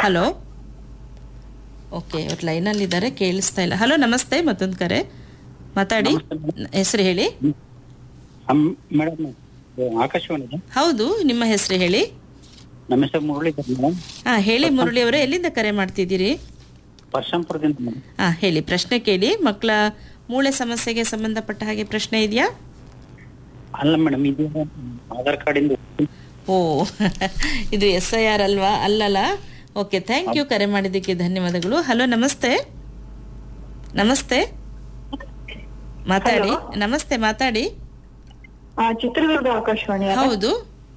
Hello okay ಅವ್ರು ಲೈನಲ್ಲಿದ್ದಾರೆ ಕೇಳಿಸ್ತಾ ಇಲ್ಲ ಹಲೋ ನಮಸ್ತೆ ಮತ್ತೊಂದು ಕರೆ ಮಾತಾಡಿ ಹೆಸರು ಹೇಳಿ ಮೇಡಮ್ ಆಕಾಶವಾಣಿ ಹೌದು ನಿಮ್ಮ ಹೆಸರು ಹೇಳಿ ನಮ್ಮ ಹೆಸರು ಮುರಳೀಧರ್ ಮೇಡಮ್ ಹಾ ಹೇಳಿ ಮುರಳಿ ಅವರೇ ಎಲ್ಲಿಂದ ಕರೆ ಮಾಡ್ತಿದ್ದೀರಿ ಪರ್ಶಂಪುರದಿಂದ ಮೇಡಮ್ ಹಾ ಹೇಳಿ ಪ್ರಶ್ನೆ ಕೇಳಿ ಮಕ್ಕಳ ಮೂಳೆ ಸಮಸ್ಯೆಗೆ ಸಂಬಂಧಪಟ್ಟ ಹಾಗೆ ಪ್ರಶ್ನೆ ಇದೆಯಾ ಅಲ್ಲ ಮೇಡಮ್ ಇದು ಆಧಾರ್ ಕಾರ್ಡಿಂದ ಓ ಇದು ಎಸ್ ಐ ಆರ್ ಅಲ್ವಾ ಅಲ್ಲಲ್ಲ ಓಕೆ ಥ್ಯಾಂಕ್ ಯು ಕರೆ ಮಾಡಿದ್ದಕ್ಕೆ ಧನ್ಯವಾದಗಳು ಹಲೋ ನಮಸ್ತೆ ನಮಸ್ತೆ ಮಾತಾಡಿ ನಮಸ್ತೆ ಮಾತಾಡಿ ಆ, ಚಿತ್ರದುರ್ಗ ಆಕಾಶವಾಣಿ ಹೌದು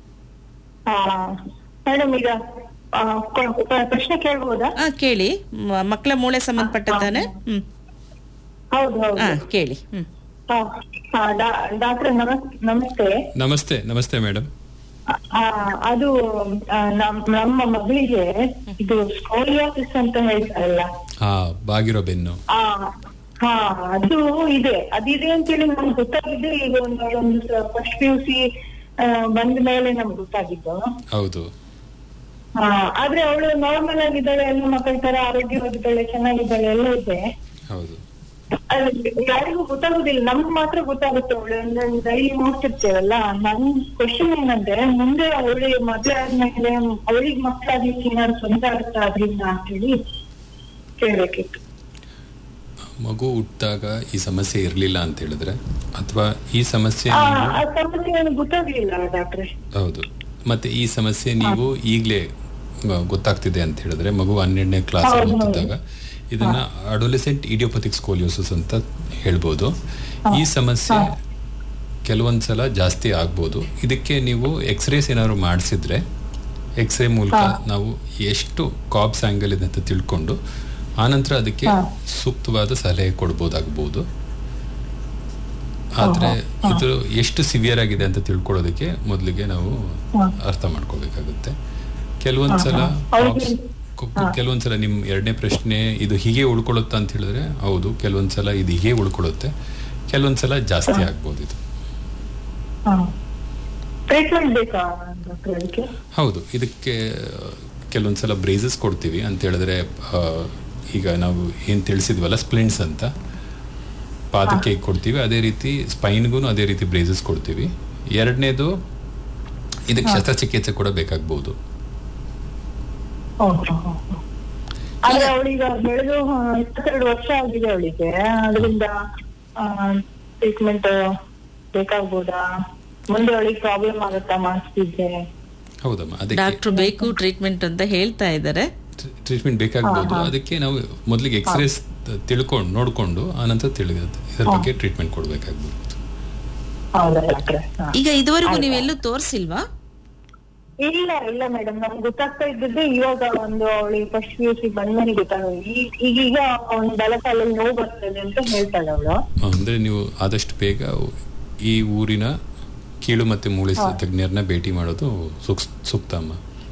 ಮೇಡಮ್ ಈಗ ಆ, ಕ- ಕ- ಪ್ರಶ್ನೆ ಕೇಳ್ಬೋದಾ ಆ ಕೇಳಿ ಮ- ಮಕ್ಕಳ ಮೂಳೆ ಸಂಬಂಧಪಟ್ಟದ್ದಾನೆ ಹ್ಮ್ ಹೌದು ಹೌದು ಹಾ ಕೇಳಿ ಹ್ಮ್ ಆ, ಆ, ಡಾ- ಡಾಕ್ಟ್ರೆ ನಮಸ್ ನಮಸ್ತೆ ನಮಸ್ತೆ ನಮಸ್ತೆ ಮೇಡಮ್ ಆ, ಅದು ಆ, ನಮ್- ನಮ್ಮ ಮಗಳಿಗೆ ಇದು ಸ್ಕೋಲಿಯೋಸಿಸ್ ಅಂತ ಹೇಳ್ತಾರಲ್ಲ ಹಾ ಬಾಗಿರೋ ಬೆನ್ನು ಆ ಹಾ ಅದು ಇದೆ ಅದಿದೆ ಅಂತೇಳಿ ನಮ್ಗೆ ಗೊತ್ತಾಗಿದ್ದು ಈಗ ಒಂದು ಒಂದು ಫಸ್ಟ್ ಪಿ ಯು ಸಿ ಬಂದ ಮೇಲೆ ನಮ್ಗೆ ಗೊತ್ತಾಗಿದ್ದು ಹೌದು ಹಾ ಆದ್ರೆ ಅವಳು ನಾರ್ಮಲ್ ಆಗಿದ್ದಾಳೆ ಎಲ್ಲ ಮಕ್ಕಳ ತರ ಆರೋಗ್ಯವಾಗಿದ್ದಾಳೆ ಚೆನ್ನಾಗಿದ್ದಾಳೆ ಎಲ್ಲ ಇದೆ ಹೌದು ಅದು ಯಾರಿಗೂ ಗೊತ್ತಾಗುದಿಲ್ಲ ನಮ್ಗೆ ಮಾತ್ರ ಗೊತ್ತಾಗುತ್ತೆ ಅವಳು ಅಂದ್ರೆ ಡೈಲಿ ನೋಡ್ತಿರ್ತೇವಲ್ಲ ನನ್ ಕ್ವಶನ್ ಏನಂದ್ರೆ ಮುಂದೆ ಅವಳಿಗೆ ಮದ್ವೆ ಆದ್ಮೇಲೆ ಅವಳಿಗೆ ಮಕ್ಕಳಾಗ್ಲಿಕ್ಕೆ ಏನಾದ್ರು ತೊಂದರೆ ಆಗುತ್ತಾ ಅದ್ರಿಂದ ಅಂತೇಳಿ ಕೇಳ್ಬೇಕಿತ್ತು ಮಗು ಹುಟ್ಟಿದಾಗ ಈ ಸಮಸ್ಯೆ ಇರಲಿಲ್ಲ ಅಂತ ಹೇಳಿದ್ರೆ ಅಥವಾ ಈ ಸಮಸ್ಯೆ ಆ ನೀವು ಆ ಸಮಸ್ಯೆ ನನಗೆ ಗೊತ್ತಾಗ್ಲಿಲ್ಲ ಡಾಕ್ಟ್ರೆ ಹೌದು ಮತ್ತೆ ಈ ಸಮಸ್ಯೆ ನೀವು ಈಗಲೇ ಗೊತ್ತಾಗ್ತಿದೆ ಅಂತ ಹೇಳಿದ್ರೆ ಮಗು ಹನ್ನೆರಡನೇ ಕ್ಲಾಸ್ ಹೌದು, ಓದ್ತಿದ್ದಾಗ ಇದನ್ನ ಅಡೋಲಿಸೆಂಟ್ ಇಡಿಯೋಪತಿಕ್ ಸ್ಕೋಲಿಯೋಸಿಸ್ ಅಂತ ಹೇಳ್ಬೋದು ಈ ಸಮಸ್ಯೆ ಕೆಲವೊಂದ್ಸಲ ಜಾಸ್ತಿ ಆಗ್ಬೋದು ಇದಕ್ಕೆ ನೀವು ಎಕ್ಸ್ರೇಸ್ ಏನಾದ್ರು ಮಾಡಿಸಿದ್ರೆ ಎಕ್ಸ್ರೇ ಮೂಲಕ ನಾವು ಎಷ್ಟು ಕಾಬ್ಸ್ ಆಂಗಲ್ ಇದೆ ಅಂತ ತಿಳ್ಕೊಂಡು ಆನಂತರ ಅದಕ್ಕೆ ಸೂಕ್ತವಾದ ಸಲಹೆ ಕೊಡ್ಬೋದಾಗ್ಬೋದು ಆದ್ರೆ ಇದು ಎಷ್ಟು ಸಿವಿಯರ್ ಆಗಿದೆ ಅಂತ ತಿಳ್ಕೊಳ್ಳೋದಕ್ಕೆ ಮೊದಲಿಗೆ ನಾವು ಅರ್ಥ ಮಾಡ್ಕೋಬೇಕಾಗುತ್ತೆ ಕೆಲವೊಂದ್ಸಲ ಹೌದು. ಕ- ಕೆಲವೊಂದ್ಸಲ ನಿಮ್ ಎರಡನೇ ಪ್ರಶ್ನೆ ಇದು ಹೀಗೆ ಉಳ್ಕೊಳ್ಳುತ್ತಾ ಅಂತ ಹೇಳಿದ್ರೆ ಹೌದು ಕೆಲವೊಂದ್ಸಲ ಇದು ಹೀಗೆ ಉಳ್ಕೊಳ್ಳುತ್ತೆ ಕೆಲವೊಂದ್ಸಲ ಜಾಸ್ತಿ ಆಗ್ಬೋದು ಇದು ಟ್ರೀಟ್ಮೆಂಟ್ ಬೇಕಾ ಡಾಕ್ಟ್ರೆ ಅದಕ್ಕೆ ಹೌದು ಇದಕ್ಕೆ ಕೆಲವೊಂದ್ಸಲ ಬ್ರೇಸಸ್ ಕೊಡ್ತೀವಿ ಅಂತ ಹೇಳಿದ್ರೆ ಆ, ಈಗ ನಾವು ಏನ್ ತಿಳಿಸಿದ್ವಲ್ಲ ಸ್ಪ್ಲಿಂಟ್ಸ್ ಅಂತ ಪಾದಕ್ಕೆ ಕೊಡ್ತೀವಿ ಅದೇ ರೀತಿ ಸ್ಪೈನ್ಗೂ ಅದೇ ರೀತಿ ಬ್ರೇಸಸ್ ಕೊಡ್ತೀವಿ ಎರಡನೇದು ಇದಕ್ಕೆ ಶಸ್ತ್ರಚಿಕಿತ್ಸೆ ಕೂಡ ಬೇಕಾಗ್ಬೋದು ಆದ್ರೆ ಅವಳೀಗ ಬೆಳೆದು ಆ, ಇಪ್ಪತ್ತೆರಡು ವರ್ಷ ಆಗಿದೆ ಅವಳಿಗೆ ಅದರಿಂದ ಟ್ರೀಟ್ಮೆಂಟ್ ಬೇಕಾಗ್ಬೋದಾ ಮುಂದೆ ಅವಳಿಗೆ ಪ್ರಾಬ್ಲಮ್ ಆಗುತ್ತಾ ಮಾಡಿಸ್ತಿದ್ರೆ ಹೌದಮ್ಮ ಅದಕ್ಕೆ ಡಾಕ್ಟ್ರು ಬೇಕು ಟ್ರೀಟ್ಮೆಂಟ್ ಅಂತ ಹೇಳ್ತಾ ಇದ್ದಾರೆ ಟ್ರೀಟ್ಮೆಂಟ್ ಬೇಕಾಗ್ಬೋದು ಅದಕ್ಕೆ ನಾವು ಮೊದಲಿಗೆ ಎಕ್ಸ್ರೇಸ್ ತಿಳ್ಕೊಂಡು ನೋಡ್ಕೊಂಡು ಆನಂತರ ತಿಳಿ ಇದ್ರ ಬಗ್ಗೆ ಟ್ರೀಟ್ಮೆಂಟ್ ಕೊಡ್ಬೇಕಾಗ್ಬೋದು ಹೌದಾ ಡಾಕ್ಟ್ರೆ ಹಾ. ಈಗ ಇದುವರೆಗೂ ನೀವೆಲ್ಲೂ ತೋರಿಸಿಲ್ವಾ ಇಲ್ಲ ಇಲ್ಲ ಮೇಡಮ್ ನಮ್ಗೆ ಗೊತ್ತಾಗ್ತಾ ಇದ್ದದ್ದು ಇವಾಗ ಒಂದು ಅವಳಿಗೆ ಫಸ್ಟ್ ಪಿ ಯು ಸಿ ಬಂದ್ಮೇಲೆ ಗೊತ್ತಾಗೋದು ಈ- ಈಗೀಗ ಒಂದು ಬಲಕಾಲಲ್ಲಿ ನೋವು ಬರ್ತದೆ ಅಂತ ಹೇಳ್ತಾಳೆ ಅವಳು ಅಂದ್ರೆ ನೀವು ಆದಷ್ಟು ಬೇಗ ಈ ಊರಿನ ಕೀಳು ಮತ್ತೆ ಮೂಳೆ ತಜ್ಞರನ್ನ ಭೇಟಿ ಮಾಡೋದು ಸೂಕ್- ಸೂಕ್ತ ಅಮ್ಮ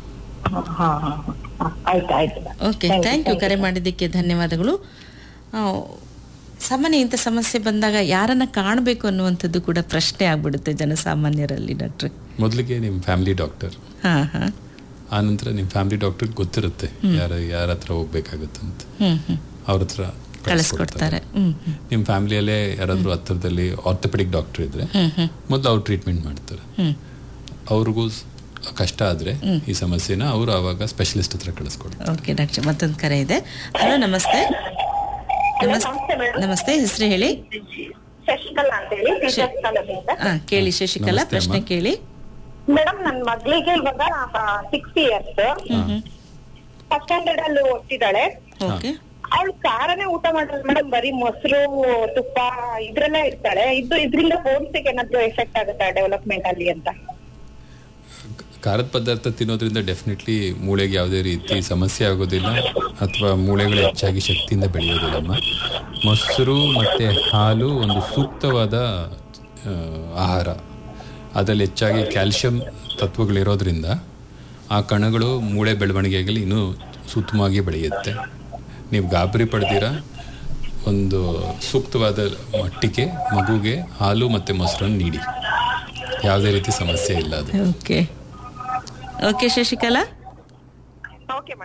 ಆಯ್ತು ಆಯ್ತು ಓಕೆ ಥ್ಯಾಂಕ್ ಯು ಕರೆ ಮಾಡಿದ್ದಕ್ಕೆ ಧನ್ಯವಾದಗಳು ಆ, ಸಾಮಾನ್ಯ ಇಂಥ ಸಮಸ್ಯೆ ಬಂದಾಗ ಯಾರನ್ನ ಕಾಣಬೇಕು ಅನ್ನುವಂಥದ್ದು ಕೂಡ ಪ್ರಶ್ನೆ ಆಗ್ಬಿಡುತ್ತೆ ಜನಸಾಮಾನ್ಯರಲ್ಲಿ ಡಾಕ್ಟ್ರೆ ಮೊದಲಿಗೆ ನಿಮ್ಮ ಫ್ಯಾಮಿಲಿ ಡಾಕ್ಟರ್ ಹಾ ಹಾ ಆನಂತರ ನಿಮ್ಮ ಫ್ಯಾಮಿಲಿ ಡಾಕ್ಟರ್ ಗೊತ್ತಿರುತ್ತೆ ಯಾರ ಯಾರ ಹತ್ರ ಹೋಗ್ಬೇಕಾಗುತ್ತೆ ಅಂತ ಹ್ಮ್ ಹ್ಮ್ ಅವ್ರ ಹತ್ರ ಕಳಿಸ್ಕೊಡ್ತಾರೆ ಹ್ಮ್ ಹ್ಮ್ ನಿಮ್ಮ ಫ್ಯಾಮಿಲಿಯಲ್ಲೇ ಯಾರಾದ್ರೂ ಹತ್ತಿರದಲ್ಲಿ ಆರ್ಥೋಪೆಡಿಕ್ ಡಾಕ್ಟರ್ ಇದ್ರೆ ಮೊದಲು ಅವ್ರು ಟ್ರೀಟ್ಮೆಂಟ್ ಮಾಡ್ತಾರೆ ಹ್ಮ್ ಅವ್ರಿಗೂ ಸ್- ಕಷ್ಟ ಆದ್ರೆ ಈ ಸಮಸ್ಯೆನ ಅವರು ಆವಾಗ ಸ್ಪೆಷಲಿಸ್ಟ್ ಹತ್ರ ಕಳಿಸ್ಕೊಡ್ತಾರೆ ಓಕೆ ಡಾಕ್ಟರ್ ಮತ್ತೊಂದು ಕರೆ ಇದೆ ಹಲೋ ನಮಸ್ತೆ ನಮಸ್ತೆ ನಮಸ್ತೆ ಹೆಸರು ಹೇಳಿ ಶಶಿಕಲಾ ಅಂತ ಹೇಳಿ ಟೀಚರ್ಸ್ ಕಾಲೇಜಿಂದ ಹಾ ಕೇಳಿ ಶಶಿಕಲಾ ನಮಸ್ತೆ ಪ್ರಶ್ನೆ ಅಮ್ಮ. ಕೇಳಿ ಮೇಡಮ್ ನನ್ ಮಗಳಿಗೆ ಇವಾಗ ಸಿಕ್ಸ್ ಇಯರ್ಸ್ ಫಸ್ಟ್ ಸ್ಟ್ಯಾಂಡರ್ಡ್ ಅಲ್ಲಿ ಓದ್ತಿದ್ದಾಳೆ ಓಕೆ ಅವಳು ಖಾರನೇ ಊಟ ಮಾಡಿದ್ರೆ ಮೇಡಮ್ ಬರೀ ಮೊಸರು ತುಪ್ಪ ಇದ್ರಲ್ಲೇ ಇರ್ತಾಳೆ ಇದು ಇದ್ರಿಂದ ಬೋನ್ಸಿಗೆ ಏನಾದ್ರು ಎಫೆಕ್ಟ್ ಆಗುತ್ತಾ ಡೆವಲಪ್ಮೆಂಟ್ ಅಲ್ಲಿ ಅಂತ ಖಾರದ ಪದಾರ್ಥ ತಿನ್ನೋದ್ರಿಂದ ಡೆಫಿನೆಟ್ಲಿ ಮೂಳೆಗೆ ಯಾವುದೇ ರೀತಿ ಸಮಸ್ಯೆ ಆಗೋದಿಲ್ಲ ಅಥವಾ ಮೂಳೆಗಳು ಹೆಚ್ಚಾಗಿ ಶಕ್ತಿಯಿಂದ ಬೆಳೆಯೋದಿಲ್ಲಮ್ಮ ಮೊಸರು ಮತ್ತು ಹಾಲು ಒಂದು ಸೂಕ್ತವಾದ ಆ, ಆಹಾರ ಅದರಲ್ಲಿ ಹೆಚ್ಚಾಗಿ ಕ್ಯಾಲ್ಶಿಯಂ ತತ್ವಗಳಿರೋದ್ರಿಂದ ಆ ಕಣಗಳು ಮೂಳೆ ಬೆಳವಣಿಗೆಯಲ್ಲಿ ಇನ್ನೂ ಸುತ್ತಮವಾಗಿ ಬೆಳೆಯುತ್ತೆ ನೀವು ಗಾಬರಿ ಪಡೆದಿರ ಒಂದು ಸೂಕ್ತವಾದ ಮಟ್ಟಿಗೆ ಮಗುಗೆ ಹಾಲು ಮತ್ತು ಮೊಸರನ್ನು ನೀಡಿ ಯಾವುದೇ ರೀತಿ ಸಮಸ್ಯೆ ಇಲ್ಲ ಅದು ಓಕೆ ಓಕೆ ಶಶಿಕಲಾ